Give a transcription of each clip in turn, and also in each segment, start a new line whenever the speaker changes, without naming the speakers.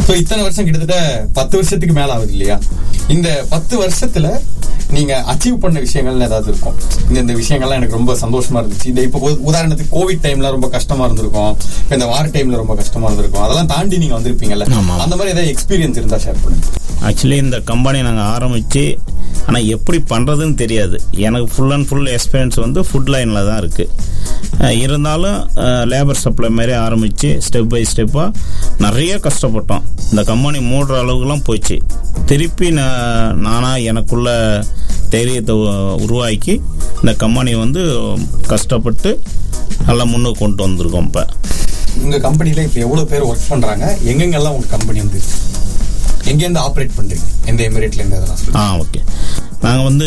So இத்தனை வருஷம் கிட்டத்தட்ட பத்து வருஷத்துக்கு மேல ஆகுது இல்லையா இந்த பத்து வருஷத்துல நீங்க அச்சீவ் பண்ண விஷயங்கள் ஏதாவது இருக்கும் இந்த இந்த விஷயங்கள்லாம் எனக்கு ரொம்ப சந்தோஷமா இருந்துச்சு இந்த இப்போ உ- உதாரணத்துக்கு கோவிட் டைம்ல ரொம்ப கஷ்டமா இருந்திருக்கும் இப்ப இந்த வார் டைம்ல ரொம்ப கஷ்டமா இருந்திருக்கும் அதெல்லாம் தாண்டி நீங்க வந்திருப்பீங்கல்ல
ஆமா.
அந்த மாதிரி ஏதாவது எக்ஸ்பீரியன்ஸ் இருந்தா ஷேர் பண்ணுங்க
ஆக்சுவலி இந்த கம்பெனி நாங்கள் ஆரம்பித்து ஆனால் எப்படி பண்ணுறதுன்னு தெரியாது எனக்கு ஃபுல் அண்ட் ஃபுல் எக்ஸ்பீரியன்ஸ் வந்து ஃபுட் லைனில் தான் இருக்குது இருந்தாலும் லேபர் சப்ளை மாதிரி ஆரம்பித்து ஸ்டெப் பை ஸ்டெப்பாக நிறைய கஷ்டப்பட்டோம் இந்த கம்பெனி மூடுற அளவுக்குலாம் போச்சு திருப்பி நான் நானாக எனக்குள்ள தைரியத்தை உ- உருவாக்கி இந்த கம்பெனி வந்து கஷ்டப்பட்டு நல்லா முன்னுக்கு கொண்டு வந்திருக்கோம் இப்போ
உங்க கம்பெனில இப்ப எவ்வளவு பேர் ஒர்க் பண்றாங்க எங்கெங்கெல்லாம் உங்க கம்பெனி வந்து எங்க இருந்து ஆபரேட் பண்றீங்க எந்த எமிரேட்ல இருந்து அதெல்லாம் சொல்லுங்க
ஆ ஓகே நாங்கள் வந்து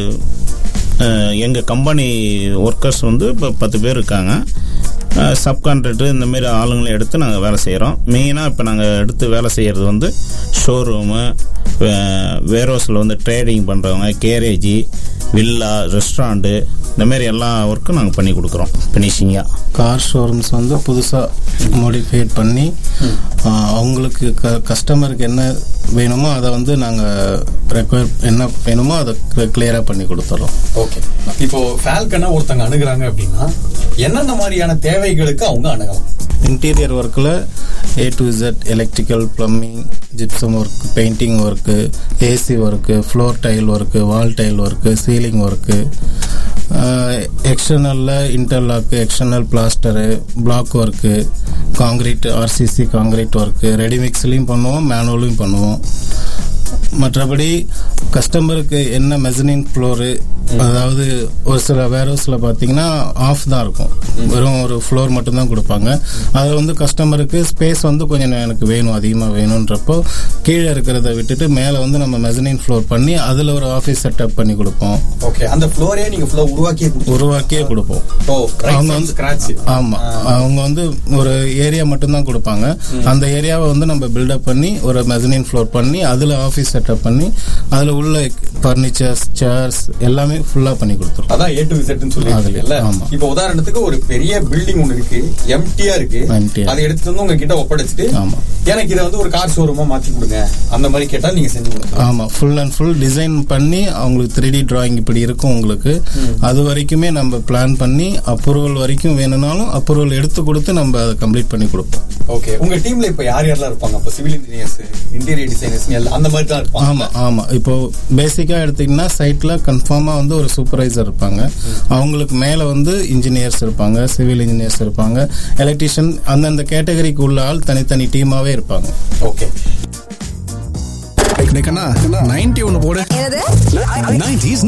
எங்கள் கம்பெனி ஒர்க்கர்ஸ் வந்து இப்போ பத்து பேர் இருக்காங்க சப்கான்ட்ராக்டர் இந்த மாதிரி ஆளுங்களை எடுத்து நாங்கள் வேலை செய்கிறோம் மெயினாக இப்போ நாங்கள் எடுத்து வேலை செய்கிறது வந்து ஷோரூமு வேர்ஹவுஸில் வந்து ட்ரேடிங் பண்ணுறவங்க கேரேஜி வில்லா ரெஸ்டாரண்ட்டு இந்த மாதிரி எல்லா ஒர்க்கும் நாங்கள் பண்ணி கொடுக்குறோம் ஃபினிஷிங்காக
கார் ஷோரூம்ஸ் வந்து புதுசாக மாடிஃபைட் பண்ணி ஆ, அவங்களுக்கு க கஸ்டமருக்கு என்ன வேணுமோ அதை வந்து நாங்கள் ரெக்வயர் என்ன வேணுமோ அதை கிளியராக பண்ணி கொடுத்துட்றோம்
ஓகே இப்போ ஃபால்கனை ஒருத்தங்க அணுகுறாங்க அப்படின்னா என்னென்ன மாதிரியான தேவைகளுக்கு அவங்க அணுகலாம்
இன்டீரியர் ஒர்க்கில் A to Z electrical plumbing gypsum work painting work AC work floor tile work wall tile work ceiling work எக்ஸ்டர்னலில் interlock external plaster block work concrete RCC concrete work ரெடிமிக்ஸ்லையும் பண்ணுவோம் மேனுவலையும் பண்ணுவோம் மற்றபடி கஸ்டமருக்கு என்ன மெசனிங் ஃப்ளோரு அதாவது ஒரு சில வேர்ஹவுஸில் பார்த்தீங்கன்னா ஆஃப் தான் இருக்கும் வெறும் ஒரு ஃப்ளோர் மட்டும்தான் கொடுப்பாங்க அதில் வந்து கஸ்டமருக்கு ஸ்பேஸ் வந்து கொஞ்சம் எனக்கு வேணும் அதிகமாக வேணுன்றப்போ கீழே இருக்கிறத விட்டுட்டு மேலே வந்து நம்ம மெசனிங் ஃப்ளோர் பண்ணி அதில் ஒரு ஆஃபீஸ் செட்டப் பண்ணி கொடுப்போம்
ஓகே அந்த ஃப்ளோரே நீங்க ஃபுல்லா உருவாக்கியே கொடுத்துருவோம்
உருவாக்கியே கொடுப்போம் அவங்க வந்து
ஸ்கிராட்ச்
ஆமா அவங்க வந்து ஒரு ஏரியா மட்டும்தான் கொடுப்பாங்க அந்த ஏரியாவை வந்து நம்ம பில்டப் பண்ணி ஒரு மெசனின் ஃப்ளோர் பண்ணி அதுல ஆபீஸ் செட்டப் பண்ணி அதுல உள்ள ஃபர்னிச்சர்ஸ் சேர்ஸ் எல்லாமே ஃபுல்லா பண்ணி கொடுத்துருவோம்
அதான் ஏ டு செட்னு சொல்லிருக்கீங்கல்ல
ஆமா.
இப்போ உதாரணத்துக்கு ஒரு பெரிய பில்டிங் ஒன்னு இருக்கு எம்டியா இருக்கு
Empty ஆ.
அதை எடுத்துட்டு வந்து உங்ககிட்ட ஒப்படைச்சிட்டு
ஆமா.
எனக்கு இதை வந்து ஒரு கார் ஷோரூமா மாத்தி கொடுங்க அந்த மாதிரி கேட்டா நீங்க செஞ்சு கொடுங்க
ஆமா ஃபுல் அண்ட் ஃபுல் டிசைன் பண்ணி அவங்களுக்கு த்ரீ டி டிராயிங் இப்படி இருக்கும் உங்களுக்கு அது வரைக்குமே நம்ம பிளான் பண்ணி அப்ரூவல் வரைக்கும் வேணும்னாலும் அப்ரூவல் எடுத்து கொடுத்து நம்ம அதை கம்ப்ளீட் பண்ணி கொடுப்போம்
ஓகே உங்க டீம்ல இப்ப யார் யாரெல்லாம் இருப்பாங்க அப்ப சிவில் இன்ஜினியர்ஸ் இன்டீரியர் டிசைனர்ஸ் அந்த மாதிரி தான் இருப்பாங்க
ஆமா ஆமா இப்போ பேசிக்கா எடுத்தீங்கன்னா சைட்ல கன்ஃபார்மா வந்து ஒரு சூப்பர்வைசர் இருப்பாங்க அவங்களுக்கு மேல வந்து இன்ஜினியர்ஸ் இருப்பாங்க சிவில் இன்ஜினியர்ஸ் இருப்பாங்க எலக்ட்ரிஷியன் அந்தந்த கேட்டகரிக்கு உள்ள ஆள் தனித்தனி டீமாவே இருப்பாங்க
ஓகே
நைன்டி ஒன்னு போடு
என்னது
90s